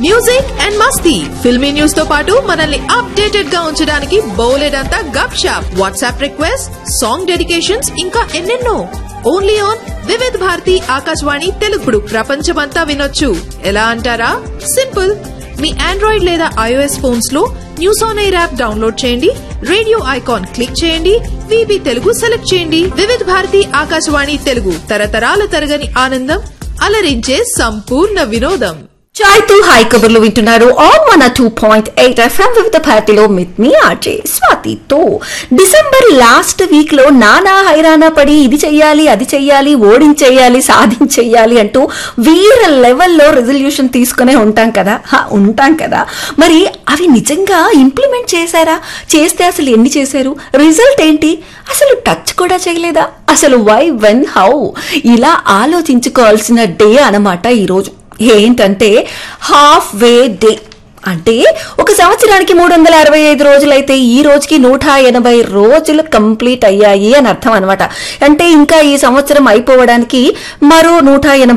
music and మస్తీ filmy news తో పాటు మనల్ని అప్డేటెడ్ గా ఉంచడానికి బోలెడంతా gupshup WhatsApp request song dedications ఇంకా ఎన్నెన్నో ఓన్లీ ఆన్ వివిధ్ భారతి ఆకాశవాణి తెలుగుడు ప్రపంచమంతా వినొచ్చు ఎలా అంటారా సింపుల్ మీ ఆండ్రాయిడ్ లేదా ఐఓఎస్ ఫోన్స్ లో news on air app download చేయండి రేడియో ఐకాన్ క్లిక్ చేయండి విబి తెలుగు సెలెక్ట్ చేయండి వివిధ భారతి ఆకాశవాణి తెలుగు తరతరాల తరగని ఆనందం అలరించే సంపూర్ణ వినోదం చాయ్తో హాయ్ కబుర్లు వింటున్నారు on one two point eight FM Vividh పార్టీలో మిత్ మీ ఆర్జే స్వాతితో డిసెంబర్ లాస్ట్ వీక్ లో నానా హైరానా పడి ఇది చెయ్యాలి అది చెయ్యాలి ఓడించేయాలి సాధించేయాలి అంటూ వీర లెవెల్లో రెజల్యూషన్ తీసుకునే ఉంటాం కదా హా, ఉంటాం కదా మరి అవి నిజంగా ఇంప్లిమెంట్ చేశారా చేస్తే అసలు ఎన్ని చేశారు రిజల్ట్ ఏంటి అసలు టచ్ కూడా చేయలేదా అసలు వై వెన్ హౌ ఇలా ఆలోచించుకోవాల్సిన డే అన్నమాట ఈరోజు ఏంటంటే హాఫ్ వే డే అంటే ఒక సంవత్సరానికి మూడు వందల అరవై ఐదు రోజులైతే ఈ రోజుకి నూట ఎనభై రోజులు కంప్లీట్ అయ్యాయి అని అర్థం అనమాట అంటే ఇంకా ఈ సంవత్సరం అయిపోవడానికి మరో నూట ఎనభై